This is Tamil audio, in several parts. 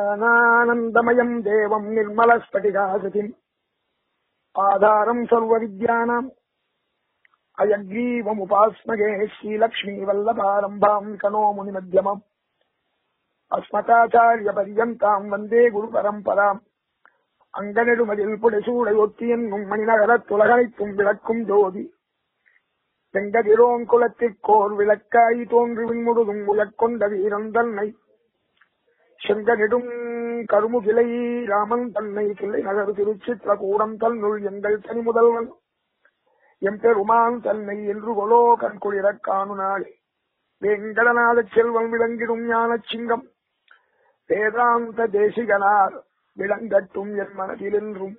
ஞானானந்தமயம் தேவம் நிர்மலஸ்படிகாசதிம் ஆதாரம் சர்வவித்யானாம் அயக்ரீவமுபாஸ்மகே ஸ்ரீலக்ஷ்மீ வல்லபாரம்பாம் கனோ முனிமத்தியமம் அஸ்மதாச்சாரிய பரியந்தாம் வந்தே குரு பரம்பராம் அங்கனெடுமதில் புடைசூடை ஒத்தியன் மணிநகரத் துலகனைத்தும் விளக்கும் ஜோதி செங்கதிரோங்குலத்திற்கோர் விளக்காய் தோன்றி விண்முழுதும் உலக்கொண்ட வீரன் தன்னை செங்கனிடும் கருமுகிலை ராமன் தன்னை கிளை நகர் திருச்சித்திரகூடம் தன்னுள் எங்கள் தனி முதல்வன் எம்பெருமான் தன்னை என்று கொலோ கண்குளிரக் காணு நாளே வேங்கடநாத செல்வம் விளங்கிடும் ஞான சிங்கம் வேதாந்த தேசிகனார் விளங்கட்டும் என் மனதிலென்றும்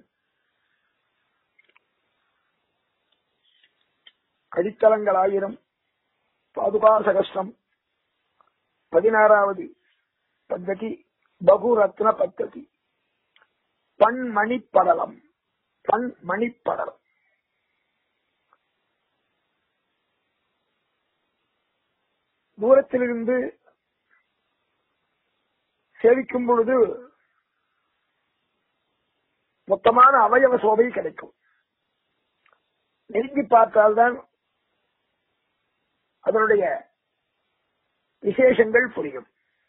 அடித்தளங்களாயிரம் பாதுகா சகஸ்ரம் பதினாறாவது பத்ததி பகுரத்ன பத்ததி பண்மணிப்படலம் பண்மணிப்படலம் தூரத்திலிருந்து சேவிக்கும் பொழுது மொத்தமான அவயவ சோபை கிடைக்கும் நெருங்கி பார்த்தால்தான் அதனுடைய விசேஷங்கள் புரியும்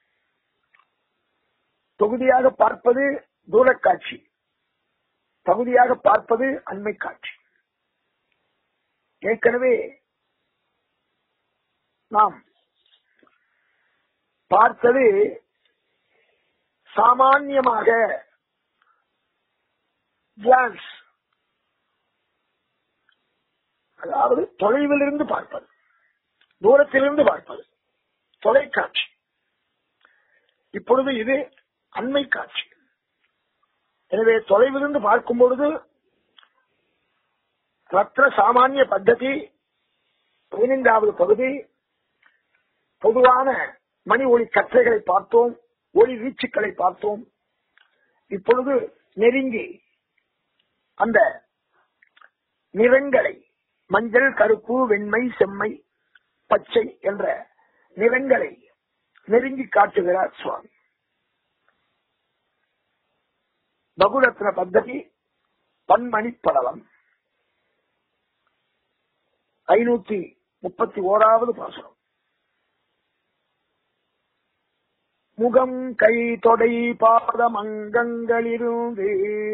தொகுதியாக பார்ப்பது தூரக்காட்சி பகுதியாக பார்ப்பது அண்மை காட்சி ஏற்கனவே நாம் பார்த்தது சாமான்யமாக கிளான்ஸ் அதாவது தொலைவிலிருந்து பார்ப்பது தூரத்திலிருந்து பார்ப்பது தொலைக்காட்சி இப்பொழுது இது அண்மை காட்சி எனவே தொலைவிலிருந்து பார்க்கும் பொழுது ரத்ன சாமானிய பத்ததி பதினைந்தாவது பகுதி பொதுவான மணி ஒளி கற்றைகளை பார்த்தோம் ஒளி வீச்சுக்களை பார்த்தோம் இப்பொழுது நெருங்கி அந்த நிறங்களை மஞ்சள் கருப்பு வெண்மை செம்மை பச்சை என்ற நிறங்களை நெருங்கி காட்டுகிறார் சுவாமி பகுரத்ன பத்ததி பன்மணி படலம் ஐநூத்தி முப்பத்தி ஓராவது பாசனம் முகம் கை தொடை பாதம் அங்கங்களிலிருந்து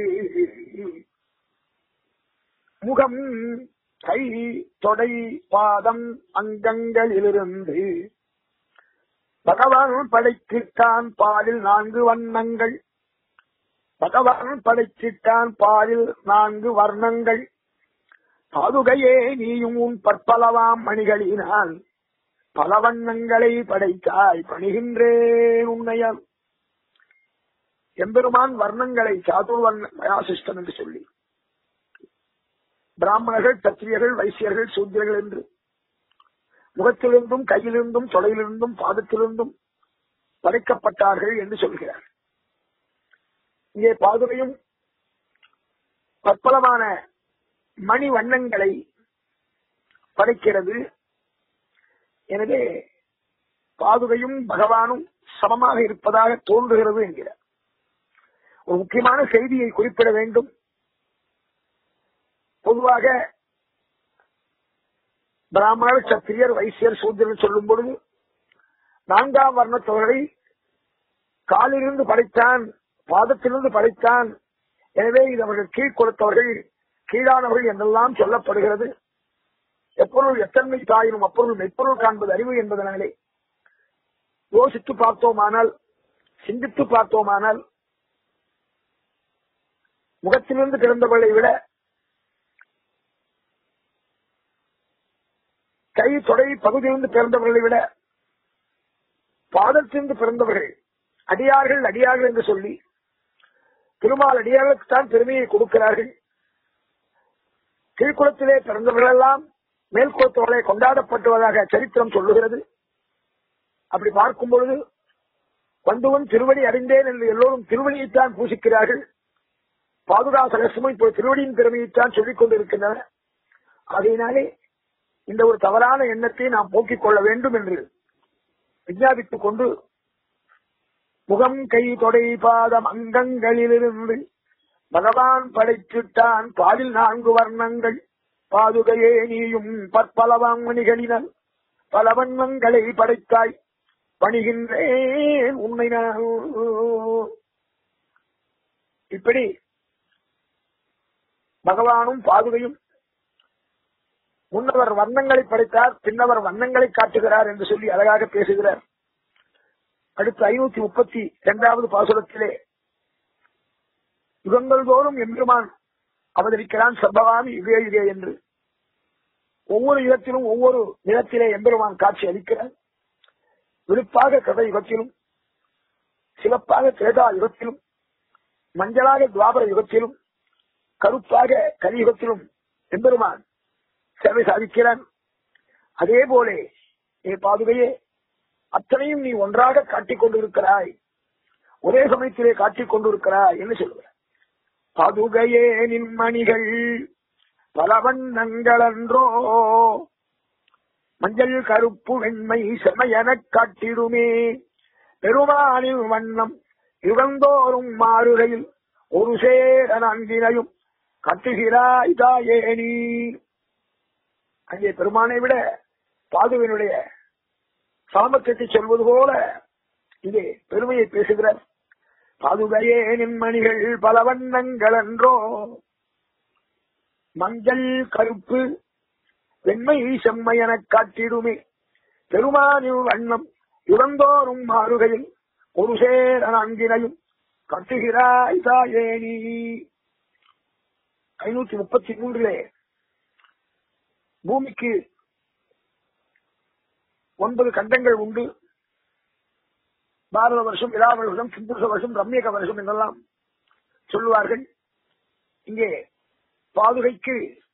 முகம் கை தொடை பாதம் அங்கங்களிலிருந்து பகவான் படைத்திட்டான் பாலில் நான்கு வண்ணங்கள் பகவான் படைத்திட்டான் பாலில் நான்கு வர்ணங்கள் பாதுகையே நீயும் உன் பற்பலவாம் மணிகளினால் பல வண்ணங்களை படைத்தாய் பணிகின்றேன் உன்னையம் எம்பெருமான் வர்ணங்களை சாதுர்வர்ண மயாசிஷ்டன் என்று சொல்லி பிராமணர்கள் சத்திரியர்கள் வைசியர்கள் சூத்திரர்கள் என்று முகத்திலிருந்தும் கையிலிருந்தும் தொலையிலிருந்தும் பாதத்திலிருந்தும் படைக்கப்பட்டார்கள் என்று சொல்கிறார் இங்கே பாதுகையும் பற்பலமான மணி வண்ணங்களை படைக்கிறது எனவே பாதுகையும் பகவானும் சமமாக இருப்பதாக தோன்றுகிறது என்கிறார் ஒரு முக்கியமான செய்தியை குறிப்பிட வேண்டும் பொதுவாக பிராமணர் சத்திரியர் வைசியர் சூத்திரர் சொல்லும் பொழுது நான்காம் வர்ணத்தவர்களை காலிலிருந்து படைத்தான் பாதத்திலிருந்து படைத்தான் எனவே இது அவர்கள் கீழ் கொடுத்தவர்கள் கீழானவர்கள் என்றெல்லாம் சொல்லப்படுகிறது எப்பொருள் எத்தன்மை தாயினும் அப்பொருள் மெய்ப்பொருள் காண்பது அறிவு என்பதனாலே யோசித்து பார்த்தோமானால் சிந்தித்து பார்த்தோமானால் முகத்திலிருந்து பிறந்தவர்களை விட கை தொடை பகுதியிலிருந்து பிறந்தவர்களை விட பாதத்திலிருந்து பிறந்தவர்கள் அடியார்கள் அடியார்கள் என்று சொல்லி திருமால் அடியார்களுக்கு தான் பெருமையை கொடுக்கிறார்கள் கீழ்குளத்திலே பிறந்தவர்கள் எல்லாம் மேல்குளத்தவர்களை கொண்டாடப்பட்டுவதாக சரித்திரம் சொல்லுகிறது அப்படி பார்க்கும் பொழுது வண்டுவன் திருவடி அறிந்தேன் என்று எல்லோரும் திருவடியைத்தான் பூசிக்கிறார்கள் பாதுகா சகசமும் இப்போ திருவடியின் பெருமையைத்தான் சொல்லிக் கொண்டிருக்கின்றன ஆகையினாலே இந்த ஒரு தவறான எண்ணத்தை நாம் போக்கிக் கொள்ள வேண்டும் என்று விஞ்ஞாபித்துக் கொண்டு முகம் கை தொடை பாதம் அங்கங்களிலிருந்து பகவான் படைச்சிட்டான் பாதில் நான்கு வர்ணங்கள் பாதுகையே நீயும் பற்பலவாங் மணிகளினால் பல வண்ணங்களை படைத்தாய் பணிகின்றேன் உண்மை நான் இப்படி பகவானும் பாதுகையும் முன்னவர் வண்ணங்களை படைத்தார் பின்னவர் வண்ணங்களை காட்டுகிறார் என்று சொல்லி அழகாக பேசுகிறார் அடுத்து ஐநூத்தி முப்பத்தி இரண்டாவது பாசுரத்திலே யுகங்கள் தோறும் எம்பெருமான் அவதரிக்கிறான் சம்பவாமி யுகே யுகே என்று ஒவ்வொரு யுகத்திலும் ஒவ்வொரு நிலத்திலே எம்பெருமான் காட்சி அளிக்கிறார் விழுப்பாக கதை யுகத்திலும் சிவப்பாக திரேதா யுகத்திலும் மஞ்சளாக துவாபர யுகத்திலும் கருப்பாக கலியுகத்திலும் எம்பெருமான் சேவை சாதிக்கிறான் அதே போல ஏ பாதுகையே அத்தனையும் நீ ஒன்றாக காட்டிக் கொண்டிருக்கிறாய் ஒரே சமயத்திலே காட்டிக் கொண்டிருக்கிறாய் என்று சொல்லுகிறார் பாதுகையே நின்மணிகள் பல வண்ணங்களன்றோ மஞ்சள் கருப்பு வெண்மை செமையெனக் காட்டிடுமே பெருமானின் வண்ணம் யுகந்தோறும் மாறுகையில் ஒரு சேர நான்கினையும் கட்டுகிறாய் தாயே நீ அங்கே பெருமானை விட பாதுவினுடைய சாமர்த்தியத்தை சொல்வது போல இங்கே பெருமையை பேசுகிறார் பாதுகையே நின்மணிகள் பல வண்ணங்கள் என்றோ மஞ்சள் கருப்பு வெண்மை செம்மை எனக் காட்டிடுமே பெருமானின் வண்ணம் இறந்தோறும் மாறுகையில் ஒரு சேர நான்கினையும் கட்டுகிறாய் தாயே நீ ஐநூத்தி முப்பத்தி மூன்றிலே பூமிக்கு ஒன்பது கண்டங்கள் உண்டு பாரத வருஷம் விழாவ வருஷம் சிந்துச வருஷம் ரம்யக வருஷம் என்றெல்லாம் சொல்லுவார்கள் இங்கே பாதுகைக்கு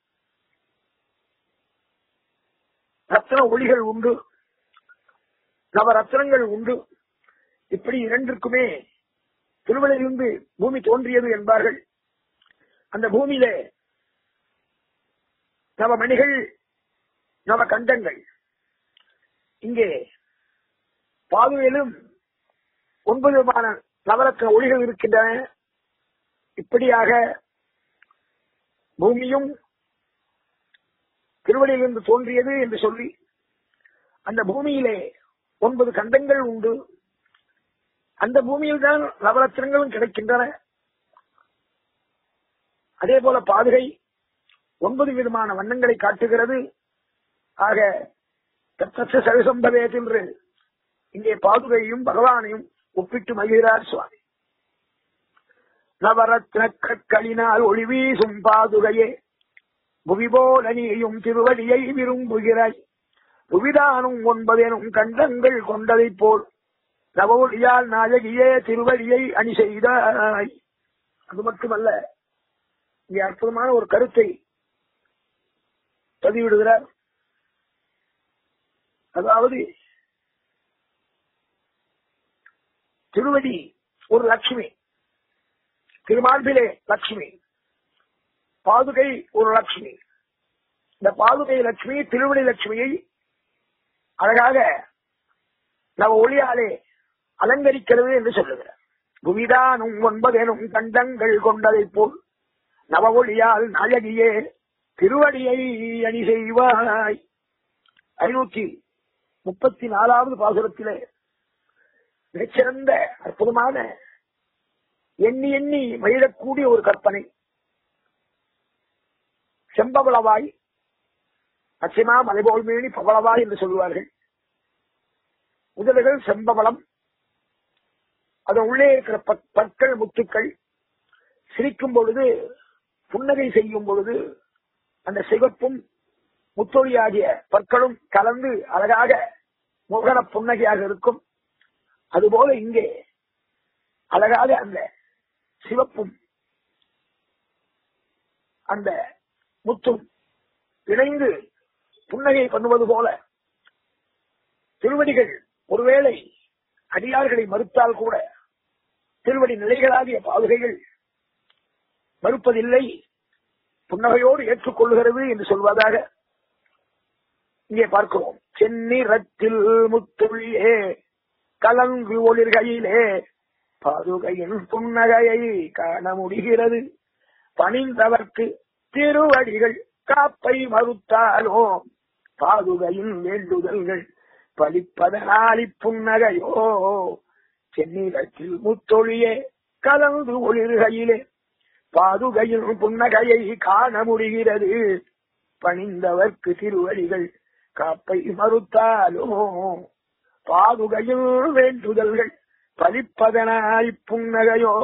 ரத்ன ஒளிகள் உண்டு நவரத்னங்கள் உண்டு இப்படி இரண்டிற்குமே திருவள்ளிலிருந்து பூமி தோன்றியது என்பார்கள் அந்த பூமியிலே நவமணிகள் நவ கண்டங்கள் இங்கே பாதுகையிலும் ஒன்பது விதமான நவரத்ன ஒளிகள் இருக்கின்றன இப்படியாக பூமியும் திருவடியிலிருந்து தோன்றியது என்று சொல்லி அந்த பூமியிலே ஒன்பது கண்டங்கள் உண்டு அந்த பூமியில் தான் நவரத்னங்களும் கிடைக்கின்றன அதே போல பாதுகை ஒன்பது விதமான வண்ணங்களை காட்டுகிறது ஆக தத்தச்ச சரிசம்பவேத் என்று இங்கே பாதுகையும் பகவானையும் ஒப்பிட்டு மகிழ்கிறார் சுவாமி நவரத்ன கற்களினால் ஒளி வீசும் பாதுகையே புவிபோல நீயும் திருவடியை விரும்புகிறாய் புவிதானும் ஒன்பதெனும் கண்டங்கள் கொண்டதைப் போல் நவொழியால் நாயகியே திருவடியை அணி செய்தாய் அது மட்டுமல்ல இங்கே அற்புதமான ஒரு கருத்தை பதிவிடுகிறார் அதாவது திருவடி ஒரு லட்சுமி திருமார்பிலே லட்சுமி பாதுகை ஒரு லட்சுமி இந்த பாதுகை லட்சுமி திருவடி லட்சுமியை அழகாக நவ ஒளியாலே அலங்கரிக்கிறது என்று சொல்லுகிறார் புவிதானும் ஒன்பதெனும் கண்டங்கள் கொண்டதைப் போல் நவ ஒளியால் நாயகியே திருவடியை அணி செய்வாய் ஐநூத்தி முப்பத்தி நாலாவது பாசுரத்திலே மிகச்சிறந்த அற்புதமான எண்ணி எண்ணி மகிழக்கூடிய ஒரு கற்பனை செம்பவளவாய் அச்சமா மலைபோல் மேனி பவளவாய் என்று சொல்லுவார்கள் முதல்கள் செம்பவளம் அதன் உள்ளே இருக்கிற பற்- பற்கள் முத்துக்கள் சிரிக்கும் பொழுது புன்னகை செய்யும் பொழுது அந்த சிவப்பும் முத்தொழியாகிய பற்களும் கலந்து அழகாக முகர புன்னகையாக இருக்கும் அதுபோல இங்கே அழகாக அந்த சிவப்பும் அந்த முத்தும் இணைந்து புன்னகை பண்ணுவது போல திருவடிகள் ஒருவேளை அடியார்களை மறுத்தால் கூட திருவடி நிலைகளாகிய பாதுகைகள் மறுப்பதில்லை புன்னகையோடு ஏற்றுக்கொள்கிறது என்று சொல்வதாக இங்கே பார்க்கிறோம் செந்நிறத்தில் முத்துளியே கலங்கு ஒளிர்கையிலே பாதுகையின் புன்னகையை காண முடிகிறது பணிந்தவர்க்கு திருவடிகள் காப்பை மறுத்தாலோ பாதுகையின் வேண்டுதல்கள் பலிப்பதனாலி புன்னகையோ சென்னிடத்தில் முத்தொழியே கலந்து ஒளிர்கையிலே பாதுகையின் புன்னகையை காண முடிகிறது பணிந்தவர்க்கு திருவடிகள் காப்பை மறுத்தாலோ பாதுகையில் வேண்டுதல்கள் பலிப்பதனாய் புன்னகையோ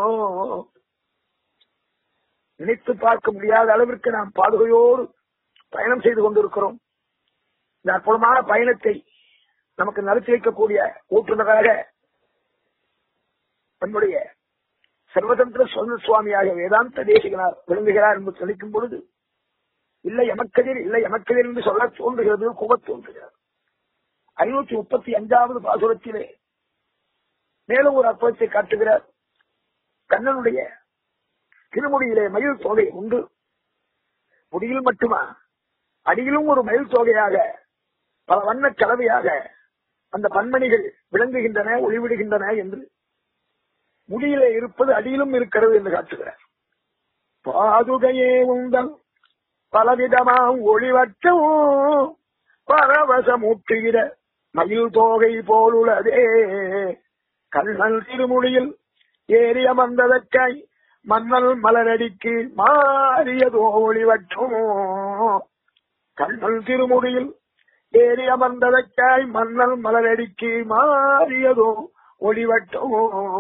நினைத்து பார்க்க முடியாத அளவிற்கு நாம் பாதுகையோடு பயணம் செய்து கொண்டிருக்கிறோம் இந்த அற்புதமான பயணத்தை நமக்கு நடத்தி வைக்கக்கூடிய ஓட்டுநராக நம்முடைய சர்வதந்திர சுதந்திர சுவாமியாக வேதாந்த தேசிகனார் விளங்குகிறார் என்று நினைக்கும் பொழுது இல்லை எமக்கதிர் இல்லை எமக்கதிர் என்று சொல்ல தோன்றுகிறது கூவத் தோன்றுகிறது ஐநூற்றி முப்பத்தி அஞ்சாவது பாசுரத்திலே மேலும் ஒரு அற்புதத்தை காட்டுகிறார் கண்ணனுடைய திருமுடியிலே மயில் தொகை உண்டு முடியில் மட்டுமா அடியிலும் ஒரு மயில் தொகையாக பல வண்ண கலவையாக அந்த பன்மணிகள் விளங்குகின்றன ஒளிவிடுகின்றன என்று முடியிலே இருப்பது அடியிலும் இருக்கிறது என்று காட்டுகிறார் பாதுகையே உந்தல் பலவிதமாம் ஒளிவட்டும் பரவசமூட்டுகிற மயில் தோகை போலுள்ளதே கண்ணன் திருமுடியில் ஏறி அமர்ந்ததற்காய் மன்னல் மலரடிக்கு மாறியதோ ஒளிவட்டும் கண்ணன் திருமுடியில் ஏறி அமர்ந்ததற்காய் மன்னல் மலரடிக்கு மாறியதோ ஒளிவட்டும்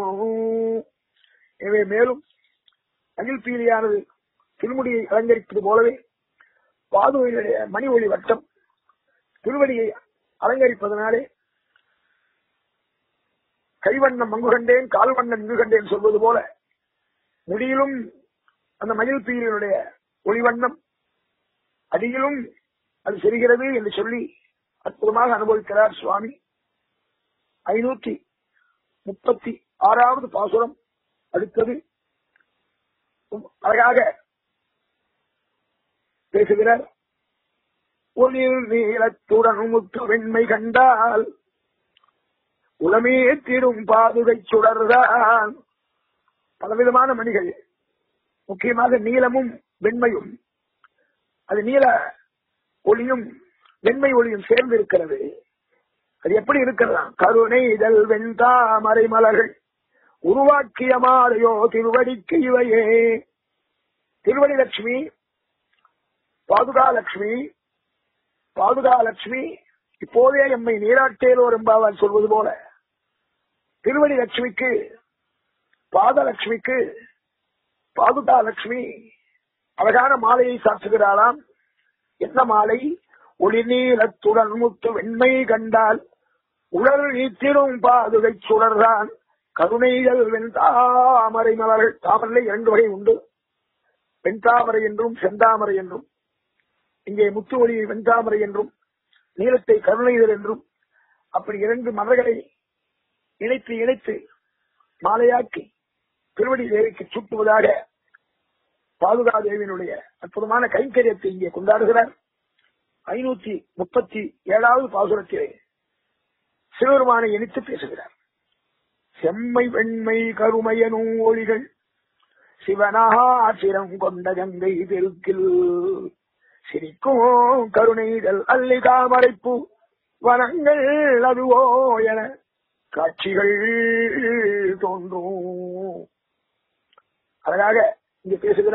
எனவே மேலும் அகில் பீலியானது திருமுடியை அலங்கரிப்பது போலவே பாதுகையுடைய மணி ஒளி வட்டம் திருவடியை அலங்கரிப்பதனாலே கைவண்ணம் மங்கு கண்டேன் கால்வண்ணம் இங்கு கண்டேன் சொல்வது போல முடியிலும் அந்த மயில் பீலினுடைய ஒளிவண்ணம் அடியிலும் அது செல்கிறது என்று சொல்லி அற்புதமாக அனுபவிக்கிறார் சுவாமி ஐநூத்தி முப்பத்தி ஆறாவது பாசுரம் அடுத்தது அழகாக பேசுகிறார் ஒளிர் நீளத்துடன் முத்து வெண்மை கண்டால் உளமே தீரும் பாதுகை சுடர்தான் பலவிதமான மணிகள் முக்கியமாக நீளமும் வெண்மையும் அது நீல ஒளியும் வெண்மை ஒளியும் சேர்ந்து இருக்கிறது அது எப்படி இருக்கிறதா கருணை இதழ் வெண்தாமரை மலர்கள் உருவாக்கிய மாலையோ திருவடிக்கு இவையே திருவடி லட்சுமி பாதுகாலட்சுமி பாதுகாலட்சுமி இப்போதே எம்மை நீராட்டேலோர் என்பாவால் சொல்வது போல திருவடி லட்சுமிக்கு பாதலட்சுமிக்கு பாதுகாலட்சுமி அழகான மாலையை சாற்றுகிறாளாம் என்ன மாலை ஒளி நீளத்துடன் முத்து வெண்மை கண்டால் உடல் நீத்திரும் பாதுகை சுடர்தான் கருணைகள் வெண்தாமரை மலர்கள் தாமரை இரண்டு வகை உண்டு வெண்தாமரை என்றும் செந்தாமரை என்றும் இங்கே முத்து ஒளியை வெண்தாமரை என்றும் நீளத்தை கருணைகள் என்றும் அப்படி இரண்டு மலர்களை இணைத்து இணைத்து மாலையாக்கி திருவடி தேவிக்கு சூட்டுவதாக பாதுகா தேவியினுடைய அற்புதமான கைங்கரியத்தை இங்கே கொண்டாடுகிறார் ஐநூத்தி முப்பத்தி ஏழாவது பாசுரத்திலே சிவபெருமானை இணைத்து பேசுகிறார் செம்மை வெண்மை கருமையனும் ஒளிகள் சிவனாசிரம் கொண்ட கங்கை பெருக்கில் சிரிக்கும் கருணைகள் அல்லி தாமரைப்பு வனங்கள் அதுவோ என காட்சிகள் தோன்றும் அழகாக இங்க பேசுகிற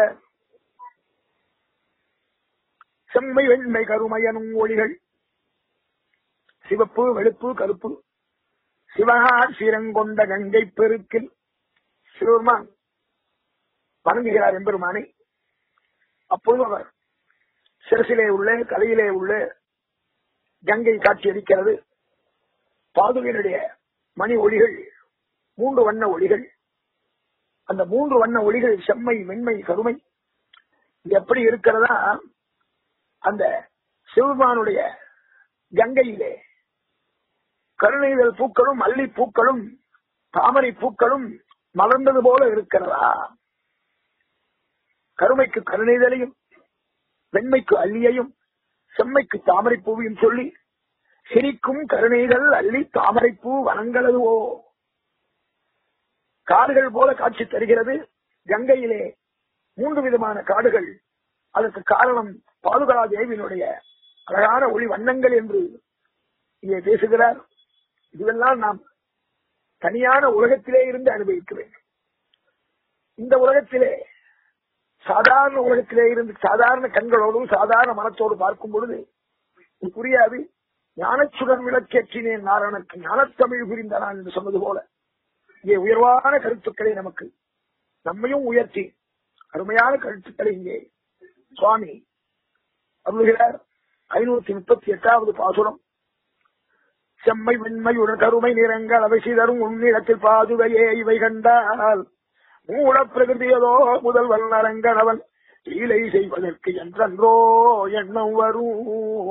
செம்மை வெண்மை கருமையனும் ஒளிகள் சிவப்பு வெளுப்பு கருப்பு சிவனார் சிரங்கொண்ட கங்கை பெருக்கில் சிவபெருமான் வணங்குகிறார் எம்பெருமானை அப்பொழுது அவர் சிரசிலே உள்ள தலையிலே உள்ள கங்கை காட்சி அளிக்கிறது பாதுகையினுடைய மணி ஒளிகள் மூன்று வண்ண ஒளிகள் அந்த மூன்று வண்ண ஒளிகள் செம்மை மென்மை கருமை இது எப்படி இருக்கிறதா அந்த சிவபெருமானுடைய கங்கையிலே கருணைதல் பூக்களும் மல்லி பூக்களும் தாமரை பூக்களும் மலர்ந்தது போல இருக்கிறதா கருமைக்கு கருணைதலையும் வெண்மைக்கு அல்லியையும் செம்மைக்கு தாமரை பூவையும் சொல்லி சிரிக்கும் கருணைகள் அள்ளி தாமரைப்பூ வனங்களதுவோ காடுகள் போல காட்சி தருகிறது கங்கையிலே மூன்று விதமான காடுகள் அதற்கு காரணம் பாதுகா தேவியினுடைய அழகான ஒளி வண்ணங்கள் என்று இங்கே பேசுகிறார் இதுவெல்லாம் நாம் தனியான உலகத்திலே இருந்து அனுபவிக்க வேண்டும் இந்த உலகத்திலே சாதாரண உலகத்திலே இருந்து சாதாரண கண்களோடும் சாதாரண மனத்தோடு பார்க்கும் பொழுது இது புரியாது ஞானச்சுடன் விளக்கேற்றினேன் நாரணனுக்கு ஞானத்தமிழ் புரிந்தனான் என்று சொன்னது போல இங்கே உயர்வான கருத்துக்களை நமக்கு நம்மையும் உயர்த்தி அருமையான கருத்துக்களை இங்கே சுவாமி அருளுகிறார் ஐநூத்தி முப்பத்தி எட்டாவது பாசுரம் செம்மை வெண்மையுடன் கருமை நிறங்கள் அவை சிதறும் உன்னிடத்தில் பாதுகையே இவை கண்டால் மூல பிரகிருதியதோ முதல்வன் அரங்கனவன் லீலை செய்வதற்கு என்றன்றோ எண்ணம் வரும்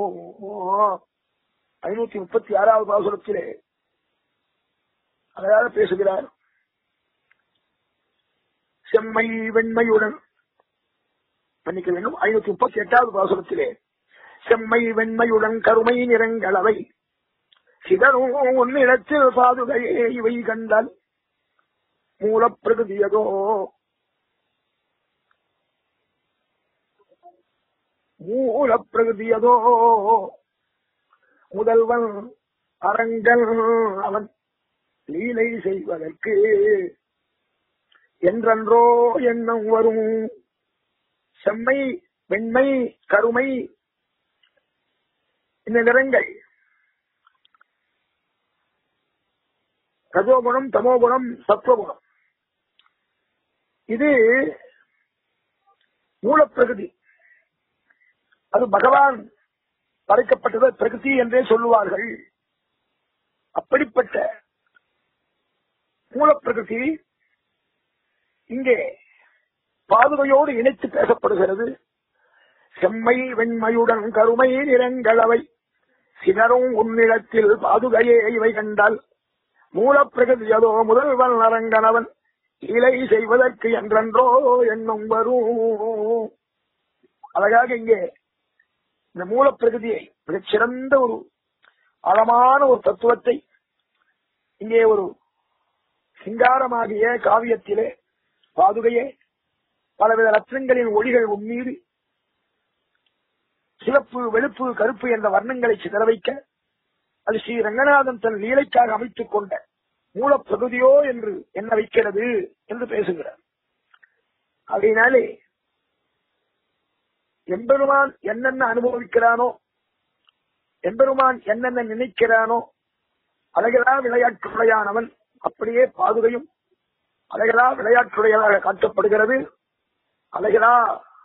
ஐநூத்தி முப்பத்தி ஆறாவது பாசுரத்திலே அழகாக பேசுகிறார் செம்மை வெண்மையுடன் மன்னிக்க வேண்டும் ஐநூத்தி முப்பத்தி எட்டாவது பாசுரத்திலே செம்மை வெண்மையுடன் கருமை நிறங்களவை சிதறும் உன்னிடத்தில் பாதுகையே இவை கண்டால் மூலப்பிரகிருதியதோ மூலப்பிரகிருதியதோ முதல்வன் அரங்கன் அவன் லீலை செய்வதற்கு என்றன்றோ எண்ணம் வரும் செம்மை வெண்மை கருமை இந்த நிறங்கள் ரஜோகுணம் தமோகுணம் சத்வகுணம் இது மூலப்பிரகிருதி அது பகவான் படைக்கப்பட்டது பிரகிருதி என்றே சொல்லுவார்கள் அப்படிப்பட்ட மூலப்பிரகிருதி இங்கே பாதுகையோடு இணைத்து பேசப்படுகிறது செம்மை வெண்மையுடன் கருமை நிறங்களவை சிதறும் உன்னிடத்தில் பாதுகையே இவை கண்டால் மூலப்பிரகதியதோ முதல்வன் அரங்கனவன் இலை செய்வதற்கு என்றென்றோ எண்ணம் வரும் அழகாக இங்கே இந்த மூலப்பிரகதியை மிகச் சிறந்த ஒரு ஆழமான ஒரு தத்துவத்தை இங்கே ஒரு சிங்காரமாகிய காவியத்திலே பாதுகையே பலவித ரத்னங்களின் ஒளிகள் உன்மீது சிவப்பு வெளுப்பு கருப்பு என்ற வர்ணங்களை சிதற வைக்க அது ஸ்ரீ ரங்கநாதன் தன் லீலைக்காக அமைத்துக் கொண்ட மூலப்பகுதியோ என்று என்ன வைக்கிறது என்று பேசுகிறார் அதனாலே எம்பெருமான் என்னென்ன அனுபவிக்கிறானோ எம்பெருமான் என்னென்ன நினைக்கிறானோ அழகலா விளையாட்டுடையானவன் அப்படியே பாதுகையும் அழகலா விளையாட்டுடையதாக காட்டப்படுகிறது அழகலா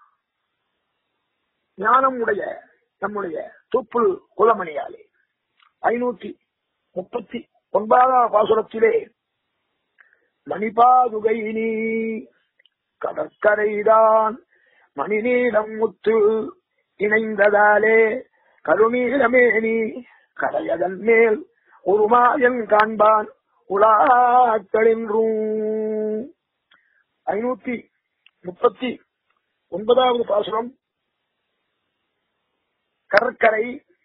ஞானம் உடைய நம்முடைய தூப்புள் குலமணியாலே ஐநூத்தி முப்பத்தி ஒன்பதாம் பாசுரத்திலே மணிபாதுகை நீ கடற்கரைதான் மணிநீளம் முத்து இணைந்ததாலே கருநீளமேனி கரையதன் மேல் ஒரு மாயன் காண்பான் உலாக்களின்றும் ஐநூத்தி முப்பத்தி ஒன்பதாவது பாசுரம் கடற்கரை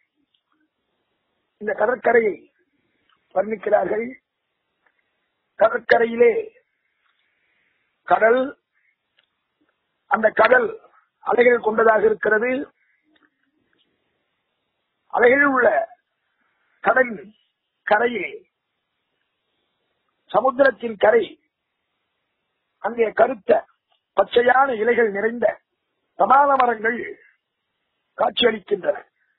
இந்த கடற்கரையை வர்ணிக்கிறார்கள் கடற்கரையிலே கடல் அந்த கடல் அலைகள் கொண்டதாக இருக்கிறது அலைகள் உள்ள கடல் கரையே சமுத்திரத்தின் கரை அங்கே கருத்த பச்சையான இலைகள் நிறைந்த தமால மரங்கள் காட்சியளிக்கின்றன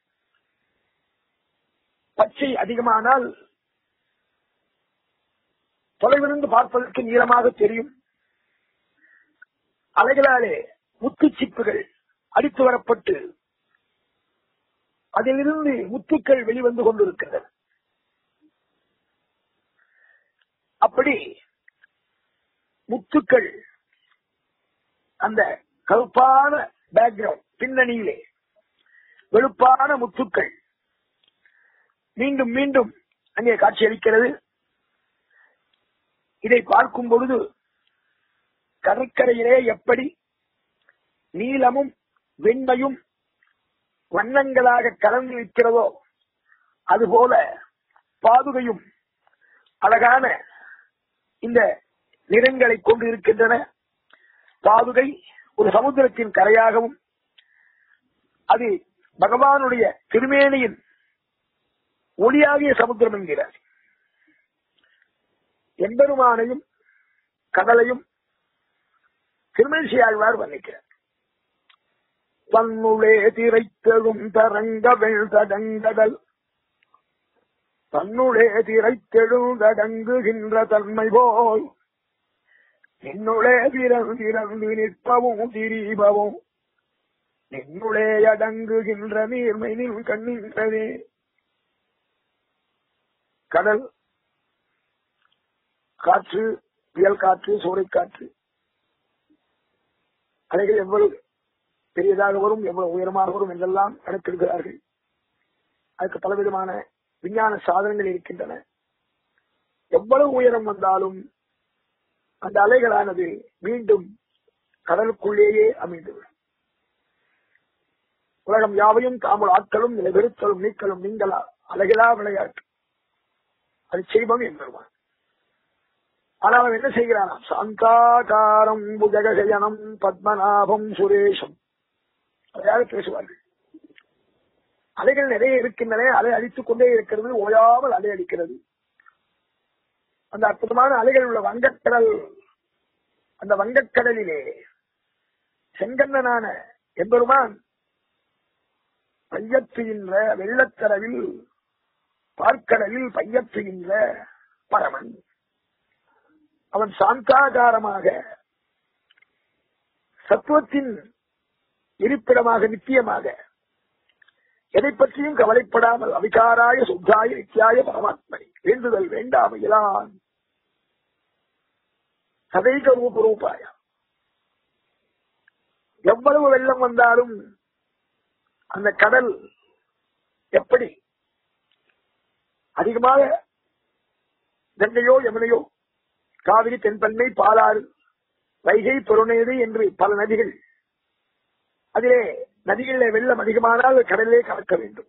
பச்சை அதிகமானால் தொலைவிருந்து பார்ப்பதற்கு நீளமாக தெரியும் அலைகளாலே முத்துச்சிப்புகள் அடித்து வரப்பட்டு அதிலிருந்து முத்துக்கள் வெளிவந்து கொண்டிருக்கின்றன அப்படி முத்துக்கள் அந்த கருப்பான பேக்ரவுண்ட் பின்னணியிலே வெளுப்பான முத்துக்கள் மீண்டும் மீண்டும் அங்கே காட்சியளிக்கிறது இதை பார்க்கும் பொழுது கடற்கரையிலே எப்படி நீலமும் வெண்மையும் வண்ணங்களாக கலந்து நிற்கிறதோ அதுபோல பாதுகையும் அழகான இந்த நிறங்களை கொண்டு இருக்கின்றன பாதுகை ஒரு சமுத்திரத்தின் கரையாகவும் அது பகவானுடைய திருமேனியின் ஒளியாகிய சமுத்திரம் என்கிறார் எம்பெருமானையும் கடலையும் திருமேசியாழ்வார் வர்ணிக்கிறார் தன்னுளே திரைத்தெழும் தரங்க தடங்கடல் தன்னுளே திரைத்தெழுந்தடங்குகின்ற தன்மை போல் நின்னுளே திறந்திறந்து நிற்பவும் திரிபவும் நின்னுளே அடங்குகின்ற நீர்மை நின் கண்ணின்றதே கடல் காற்று புயல் காற்று சூறைக்காற்று அலைகள் எவ்வளவு பெரியதாக வரும் எவ்வளவு உயரமாக வரும் என்றெல்லாம் கணக்கெடுக்கிறார்கள் அதுக்கு பலவிதமான விஞ்ஞான சாதனங்கள் இருக்கின்றன எவ்வளவு உயரம் வந்தாலும் அந்த அலைகளானது மீண்டும் கடலுக்குள்ளேயே அமைந்துவிடும் உலகம் யாவையும் தாமல் ஆட்களும் நிலைபெறுத்தலும் நீக்கலும் நீங்களா அழகிலா விளையாட்டு அது செய்வம் என்பருவான் ஆனால் அவன் என்ன செய்கிறானா சாந்தாகாரம் புஜகசயனம் பத்மநாபம் சுரேஷம் அதையாக பேசுவார்கள் அலைகள் நிறைய இருக்கின்றன அலை அடித்துக் கொண்டே இருக்கிறது ஓயாமல் அலை அடிக்கிறது அந்த அற்புதமான அலைகள் உள்ள வங்கக்கடல் அந்த வங்கக்கடலிலே செங்கண்ணனான எம்பெருமான் பையற்றுகின்ற வெள்ளக்கடலில் பார்க்கடலில் பையற்றுகின்ற பரமன் அவன் சாந்தாகாரமாக சத்துவத்தின் இருப்பிடமாக நித்தியமாக எதை பற்றியும் கவலைப்படாமல் அவிகாராய சுத்தாய நித்தியாய பரமாத்மனை வேண்டுதல் வேண்டாமையிலான் சதைக ரூப ரூபாய எவ்வளவு வெள்ளம் வந்தாலும் அந்த கடல் எப்படி அதிகமாக கங்கையோ யமுனையோ காவிரி தென்பன்மை பாலாறு வைகை பொருணேது என்று பல நதிகள் அதிலே நதிகளிலே வெள்ளம் அதிகமானால் கடலிலே கலக்க வேண்டும்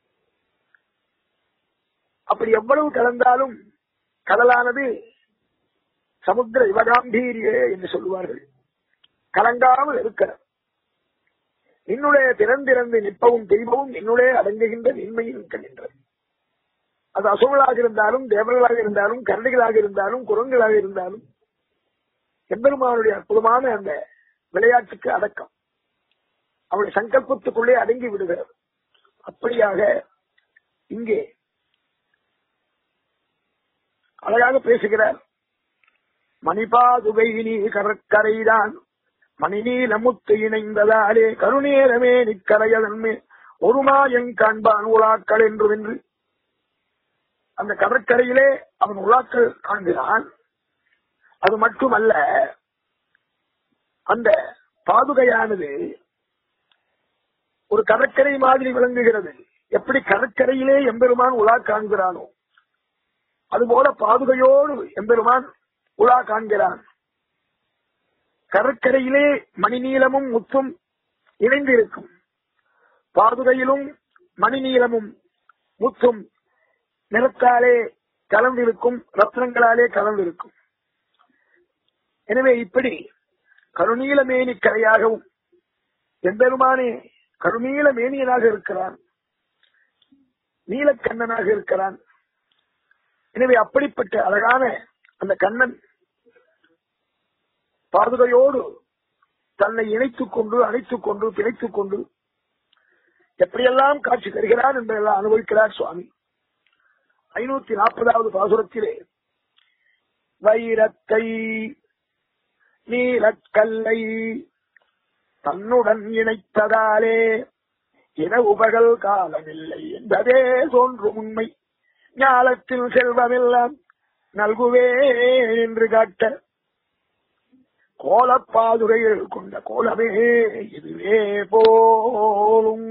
அப்படி எவ்வளவு கலந்தாலும் கடலானது சமுத்திர யுவகாம்பீரியே என்று சொல்லுவார்கள் கலங்காமல் இருக்கிறது நின்னுடைய திறந்திறந்து நிற்பவும் தெய்வமும் நின்னுடைய அடங்குகின்ற நின்மையில் இருக்கின்றது அது அசுரர்களாக இருந்தாலும் தேவர்களாக இருந்தாலும் கரடிகளாக இருந்தாலும் குரங்குகளாக இருந்தாலும் எம்பெருமானுடைய அற்புதமான அந்த விளையாட்டுக்கு அடக்கம் அவருடைய சங்கல்பத்துக்குள்ளே அடங்கி விடுகிறது அப்படியாக இங்கே அழகாக பேசுகிறார் மணிபாதுகை நீ கடற்கரைதான் மணிநீல முத்து இணைந்ததாலே கருணேரமே நிக்கரையதன்மே ஒரு மாயங் காண்பான் உலாக்கள் என்று வென்று அந்த கடற்கரையிலே அவன் உலாக்கள் காண்கிறான் அது மட்டுமல்ல அந்த பாதுகையானது ஒரு கடற்கரை மாதிரி விளங்குகிறது எப்படி கடற்கரையிலே எம்பெருமான் உலா காண்கிறானோ அதுபோல பாதுகையோடு எம்பெருமான் உலா காண்கிறான் கடற்கரையிலே மணிநீளமும் முத்தும் இணைந்து இருக்கும் பாதுகையிலும் மணிநீளமும் முத்தும் நிறத்தாலே கலந்திருக்கும் ரத்னங்களாலே கலந்திருக்கும் எனவே இப்படி கருநீல மேனி கரையாகவும் எம்பெருமானே கருநீல மேனியனாக இருக்கிறான் நீலக்கண்ணனாக இருக்கிறான் எனவே அப்படிப்பட்ட அழகான அந்த கண்ணன் பாதுகையோடு தன்னை இணைத்துக் கொண்டு அணைத்துக் கொண்டு பிணைத்துக் கொண்டு எப்படியெல்லாம் காட்சி தருகிறார் என்றெல்லாம் அனுபவிக்கிறார் சுவாமி ஐநூத்தி நாற்பதாவது பாசுரத்திலே வைரத்தை நீலக்கல்லை தன்னுடன் இணைத்ததாலே இன உபகல் காலமில்லை என்பதே தோன்றும் உண்மை ஞாலத்தில் செல்வமெல்லாம் நல்குவே என்று காட்ட கோலப்பாதுரைகள் கொண்ட கோலமே இதுவே போலும்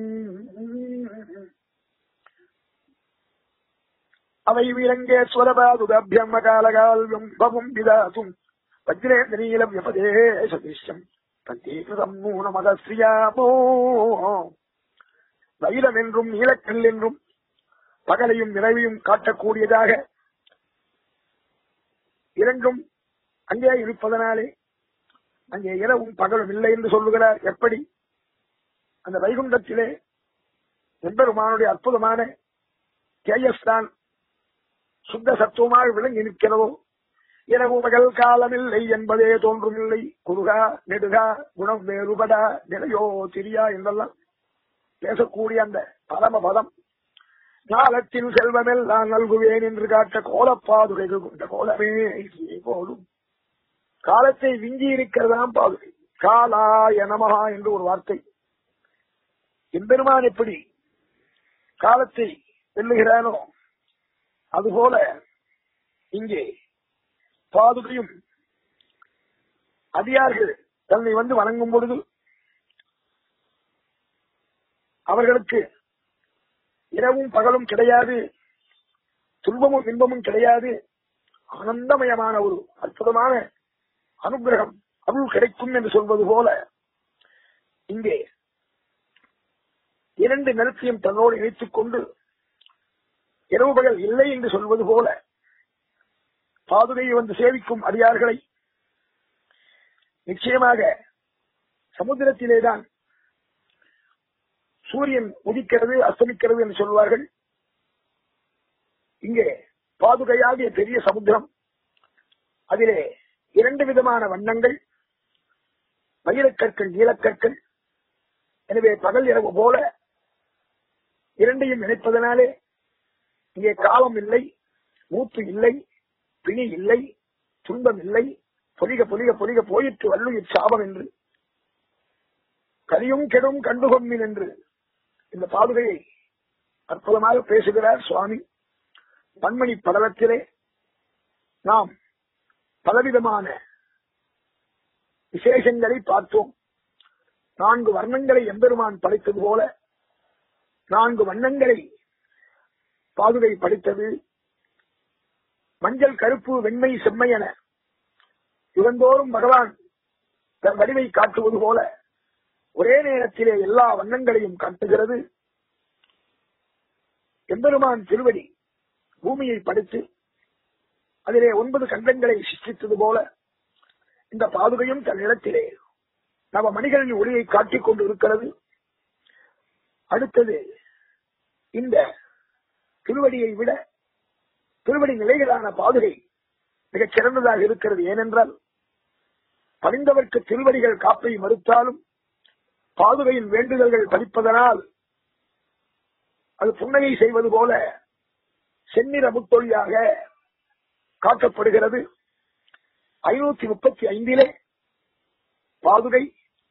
அவை விரங்கேஸ்வரபாதுதபியம் காலகால்யம் பவும் விதாசும் வஜ்ரேந்திரீலம் யபதே சதிஷ்யம் பந்தீகிருதம் நூனமதஸ்ரியாமோ வைரம் என்றும் நீலக்கல் என்றும் பகலையும் நினைவையும் காட்டக்கூடியதாக இரண்டும் அங்கே இருப்பதனாலே அங்கே இரவும் பகலும் இல்லை என்று சொல்லுகிறார் எப்படி அந்த வைகுண்டத்திலே எம்பெருமானுடைய அற்புதமான தேஜஸ் தான் சுத்த சத்துவமாக விளங்கி நிற்கிறதோ இரவு பகல் காலமில்லை என்பதே தோன்றுமில்லை குருகா நெடுகா குணம் வேறுபடா நிலையோ திரியா என்றெல்லாம் பேசக்கூடிய அந்த பரம பதம் ஞானத்தின் செல்வமெல்லாம் நல்குவேன் என்று காட்ட கோலப்பாதுகைகள் கொண்ட கோலமே இங்கே போலும் காலத்தை விஞ்சி இருக்கிறதாம் பாதுகை காலாய நமகா என்று ஒரு வார்த்தை எம்பெருமான் எப்படி காலத்தை வெல்லுகிறானோ அதுபோல இங்கே பாதுகையும் அடியார்கள் தன்னை வந்து வணங்கும் பொழுது அவர்களுக்கு இரவும் பகலும் கிடையாது துன்பமும் இன்பமும் கிடையாது ஆனந்தமயமான ஒரு அற்புதமான அனுகிரகம் அருள் கிடைக்கும் என்று சொல்வது போல இங்கே இரண்டு நிலத்தையும் தன்னோடு இணைத்துக் கொண்டு இரவு பகல் இல்லை என்று சொல்வது போல பாதுகையை வந்து சேவிக்கும் அடியார்களை நிச்சயமாக சமுத்திரத்திலேதான் சூரியன் உதிக்கிறது அஸ்தமிக்கிறது என்று சொல்வார்கள் இங்கே பாதுகையாகிய பெரிய சமுத்திரம் அதிலே இரண்டு விதமான வண்ணங்கள் வைரக்கற்கள் நீலக்கற்கள் எனவே பகல் இரவு போல இரண்டையும் இணைப்பதனாலே இங்கே காலம் இல்லை மூப்பு இல்லை பிணி இல்லை துன்பம் இல்லை பொலிக பொலிக பொலிக போயிற்று வள்ளுயிர் சாபம் என்று கலியும் கெடும் கண்டுகொம்மின் என்று இந்த பாதுகையை அற்புதமாக பேசுகிறார் சுவாமி பன்மணி படலத்திலே நாம் பலவிதமான விசேஷங்களை பார்த்தோம் நான்கு வர்ணங்களை எம்பெருமான் படைத்தது போல நான்கு வண்ணங்களை பாதுகை படைத்தது மஞ்சள் கருப்பு வெண்மை செம்மை என இவந்தோறும் பகவான் தன் வடிவை காட்டுவது போல ஒரே நேரத்திலே எல்லா வண்ணங்களையும் காட்டுகிறது எம்பெருமான் திருவடி பூமியை படைத்து அதிலே ஒன்பது கண்டங்களை சிருஷ்டித்தது போல இந்த பாதுகையும் தன் இடத்திலே நவ மணிகளின் ஒளியை காட்டிக் கொண்டு இருக்கிறது அடுத்தது இந்த திருவடியை விட திருவடி நிலைகளான பாதுகை மிகச் சிறந்ததாக இருக்கிறது ஏனென்றால் பணிந்தவர்க்கு திருவடிகள் காப்பை மறுத்தாலும் பாதுகையின் வேண்டுதல்கள் படிப்பதனால் அது புன்னகை செய்வது போல செந்நிற முத்தொழியாக காட்டப்படுகிறது ஐநூத்தி முப்பத்தி ஐந்திலே பாதுகை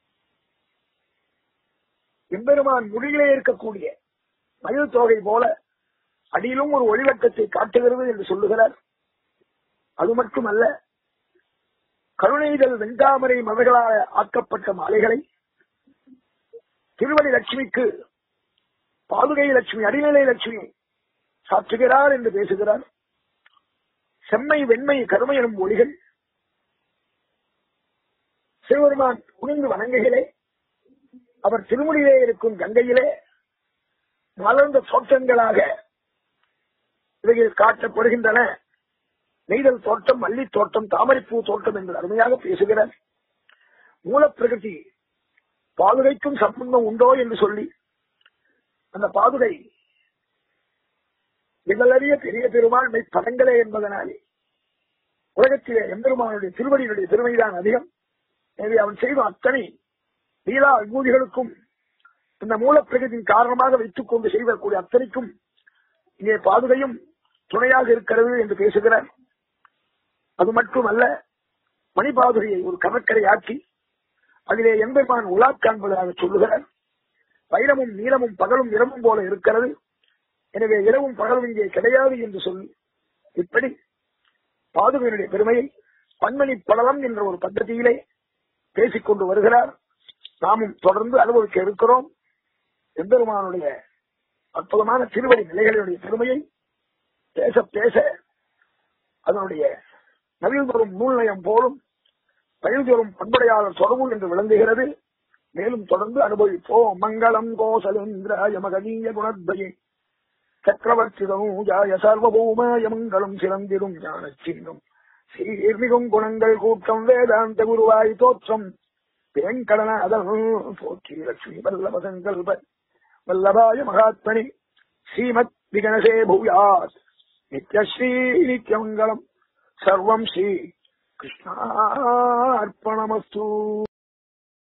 எம்பெருமான் முடியிலே இருக்கக்கூடிய மயில் தொகை போல அடியிலும் ஒரு ஒளிவட்டத்தை காட்டுகிறது என்று சொல்லுகிறார் அது மட்டுமல்ல கருணைதல் வெண்தாமரை மலர்களால் ஆக்கப்பட்ட மாலைகளை திருவடி லட்சுமிக்கு பாதுகை லட்சுமி அடிநிலை லட்சுமி சாற்றுகிறார் என்று பேசுகிறார் செம்மை வெண்மை கருமை எனும் ஒளிகள் சிவபெருமான் குனிந்து வணங்குகளே அவர் திருமுடியிலே இருக்கும் கங்கையிலே மலர்ந்த தோற்றங்களாக இவைகள் காட்டப்படுகின்றன நெய்தல் தோட்டம் மல்லி தோட்டம் தாமரைப்பூ தோட்டம் என்று அருமையாக பேசுகிறார் மூலப்பிரகதி பாதுகைக்கும் சம்பந்தம் உண்டோ என்று சொல்லி அந்த பாதுகை இதழறிய பெரிய பெருமாள் பதங்களே என்பதனாலே உலகத்திலே எம்பெருமானுடைய திருவடியினுடைய பெருமைதான் அதிகம் எனவே அவன் செய்த அத்தனை லீலா விபூதிகளுக்கும் இந்த மூலப்பிரகத்தின் காரணமாக வைத்துக் கொண்டு செய்வக்கூடிய அத்தனைக்கும் இங்கே பாதுகையும் துணையாக இருக்கிறது என்று பேசுகிறார் அது மட்டுமல்ல மணிபாதுகையை ஒரு கடற்கரை ஆக்கி அதிலே எம்பெருமான் உலா காண்பதாக சொல்லுகிறார் வைரமும் நீளமும் பகலும் இரவும் போல இருக்கிறது எனவே இரவும் பகலும் இங்கே கிடையாது என்று சொல்லி இப்படி பாதுகையினுடைய பெருமையை பன்மணி படலம் என்ற ஒரு பద్ధதியிலே பேசிக்கொண்டு வருகிறார் நாமும் தொடர்ந்து அனுபவிக்க இருக்கிறோம் எம்பெருமானுடைய அற்புதமான திருவடி நிலைகளினுடைய பெருமையை பேச பேச அதனுடைய நவீனதோறும் நூல்நயம் போலும் பயில்தோறும் பண்புடையாளர் தொடர்பு என்று விளங்குகிறது மேலும் தொடர்ந்து அனுபவிப்போம் மங்களம் கோசலேந்திராய மகனீய குணத்வயே சக்கரவர்த்தி தனூஜாய சர்வபௌமாய மங்களம் சிறந்திடும் ஞான சின்னம் சீர்மிகும் குணங்கள் கூட்டம் வேதாந்த குருவாய் தோற்றம் வேங்கடநாதன் போற்றி லட்சுமி வல்லப சங்கல்ப வல்லபாய மகாத்மனி ஸ்ரீமத் விகணசே பூயாத் நித்யஸ்ரீ நித்யமங்கலம் சர்வம் ஸ்ரீ கிருஷ்ணார்ப்பணமஸ்து